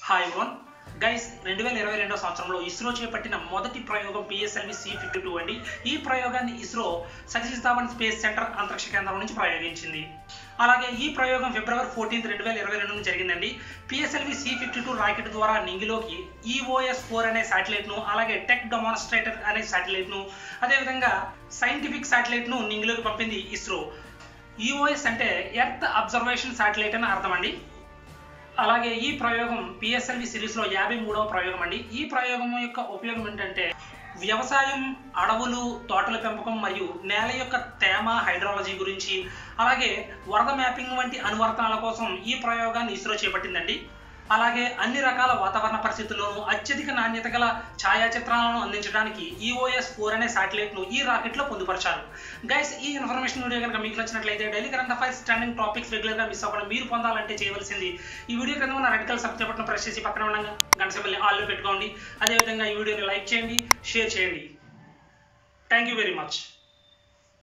hi one guy's రెండు వేల ఇరవై రెండో సంవత్సరంలో ఇస్రో చేపట్టిన మొదటి ప్రయోగం పిఎస్ఎల్వి సి ఫిఫ్టీ టూ అండి ఈ ప్రయోగాన్ని ఇస్రో సతీష్ ధావన్ స్పేస్ సెంటర్ అంతరిక్ష కేంద్రం నుంచి ప్రయోగించింది అలాగే ఈ ప్రయోగం ఫిబ్రవరి ఫోర్టీన్త్ రెండు వేల ఇరవై రెండు జరిగిందండి PSLV C fifty two rocket ద్వారా నింగిలోకి ఈఓఎస్ ఫోర్ అనే శాటిలైట్ను అలాగే టెక్ డెమాన్స్ట్రేటర్ అనే శాటిలైట్ను అదేవిధంగా సైంటిఫిక్ శాటిలైట్ను నింగిలోకి పంపింది ఇస్రో ఈఓఎస్ అంటే ఎర్త్ అబ్జర్వేషన్ శాటిలైట్ అని అర్థం అండి అలాగే ఈ ప్రయోగం పిఎస్ఎల్వి సిరీస్లో యాభై మూడవ ప్రయోగం అండి ఈ ప్రయోగం యొక్క ఉపయోగం ఏంటంటే వ్యవసాయం అడవులు తోటల పెంపకం మరియు నేల యొక్క తేమ హైడ్రాలజీ గురించి అలాగే వరద మ్యాపింగ్ వంటి అనువర్తనాల కోసం ఈ ప్రయోగాన్ని ఇస్రో చేపట్టిందండి అలాగే అన్ని రకాల వాతావరణ పరిస్థితుల్లోనూ అత్యధిక నాణ్యత గల ఛాయాచిత్రాలను అందించడానికి ఈఓఎస్ ఫోర్ అనే శాటిలైట్ను ఈ రాకెట్లో పొందుపరిచారు గైస్ ఈ ఇన్ఫర్మేషన్ వీడియో కనుక మీకు నచ్చినట్లయితే daily current affairs standing topics రెగ్యులర్గా మిస్ అవ్వకుండా మీరు పొందాలంటే చేయవలసింది ఈ వీడియో కింద ఉన్న red colour subject button press చేసి పక్కన ఉన్న గంట సింబల్ని ఆల్లో పెట్టుకోండి అదేవిధంగా ఈ వీడియోని లైక్ చేయండి షేర్ చేయండి థ్యాంక్ యూ వెరీ మచ్